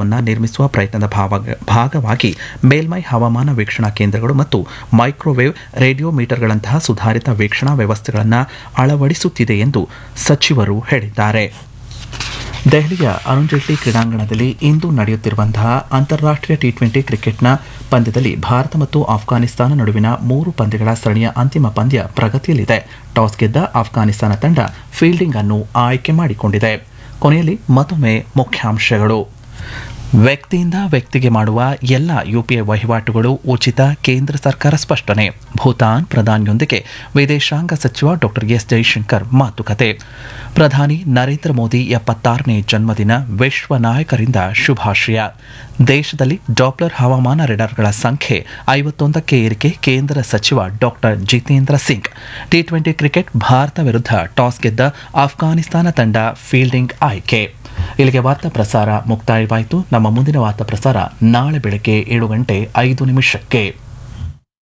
ಜಾಲವನ್ನು ನಿರ್ಮಿಸುವ ಪ್ರಯತ್ನದ ಭಾವ- ಭಾಗವಾಗಿ ಮೇಲ್ಮೈ ಹವಾಮಾನ ವೀಕ್ಷಣಾ ಕೇಂದ್ರಗಳು ಮತ್ತು ಮೈಕ್ರೋವೇವ್ ರೇಡಿಯೋಮೀಟರ್ಗಳಂತಹ ಸುಧಾರಿತ ವೀಕ್ಷಣಾ ವ್ಯವಸ್ಥೆಗಳನ್ನು ಅಳವಡಿಸುತ್ತಿದೆ ಎಂದು ಸಚಿವರು ಹೇಳಿದ್ದಾರೆ ದೆಹಲಿಯ ಅರುಣ್ ಜೇಟ್ಲಿ ಕ್ರೀಡಾಂಗಣದಲ್ಲಿ ಇಂದು ನಡೆಯುತ್ತಿರುವಂತಹ ಅಂತಾರಾಷ್ಟ್ರೀಯ ಟಿ ಟ್ವೆಂಟಿ ಕ್ರಿಕೆಟ್ನ ಪಂದ್ಯದಲ್ಲಿ ಭಾರತ ಮತ್ತು ಆಫ್ಘಾನಿಸ್ತಾನ ನಡುವಿನ ಮೂರು ಪಂದ್ಯಗಳ ಸರಣಿಯ ಅಂತಿಮ ಪಂದ್ಯ ಪ್ರಗತಿಯಲ್ಲಿದೆ ಟಾಸ್ ಗೆದ್ದ ಆಫ್ಘಾನಿಸ್ತಾನ ತಂಡ ಫೀಲ್ಡಿಂಗ್ ಅನ್ನು ಆಯ್ಕೆ ಮಾಡಿಕೊಂಡಿದೆ ಕೊನೆಯಲ್ಲಿ ಮತ್ತೊಮ್ಮೆ ಮುಖ್ಯಾಂಶಗಳು ವ್ಯಕ್ತಿಯಿಂದ ವ್ಯಕ್ತಿಗೆ ಮಾಡುವ ಎಲ್ಲ ಯುಪಿಐ ವಹಿವಾಟುಗಳು ಉಚಿತ ಕೇಂದ್ರ ಸರ್ಕಾರ ಸ್ಪಷ್ಟನೆ ಭೂತಾನ್ ಪ್ರಧಾನಿಯೊಂದಿಗೆ ವಿದೇಶಾಂಗ ಸಚಿವ ಡಾಕ್ಟರ್ ಎಸ್ ಜೈಶಂಕರ್ ಮಾತುಕತೆ ಪ್ರಧಾನಿ ನರೇಂದ್ರ ಮೋದಿ ಎಪ್ಪತ್ತಾರನೇ ಜನ್ಮದಿನ ವಿಶ್ವ ನಾಯಕರಿಂದ ಶುಭಾಶಯ ದೇಶದಲ್ಲಿ ಡಾಪ್ಲರ್ ಹವಾಮಾನ ರೆಡಾರ್ಗಳ ಸಂಖ್ಯೆ ಐವತ್ತೊಂದಕ್ಕೆ ಏರಿಕೆ ಕೇಂದ್ರ ಸಚಿವ doctor Jitendra Singh T twenty cricket Bharat ವಿರುದ್ಧ ಟಾಸ್ ಗೆದ್ದ ಆಫ್ಘಾನಿಸ್ತಾನ ತಂಡ ಫೀಲ್ಡಿಂಗ್ ಆಯ್ಕೆ ಇಲ್ಲಿಗೆ ವಾರ್ತಾ ಪ್ರಸಾರ ಮುಕ್ತಾಯವಾಯಿತು ನಮ್ಮ ಮುಂದಿನ ವಾರ್ತಾ ಪ್ರಸಾರ ನಾಳೆ ಬೆಳಗ್ಗೆ ಏಳು ಗಂಟೆ ಐದು ನಿಮಿಷಕ್ಕೆ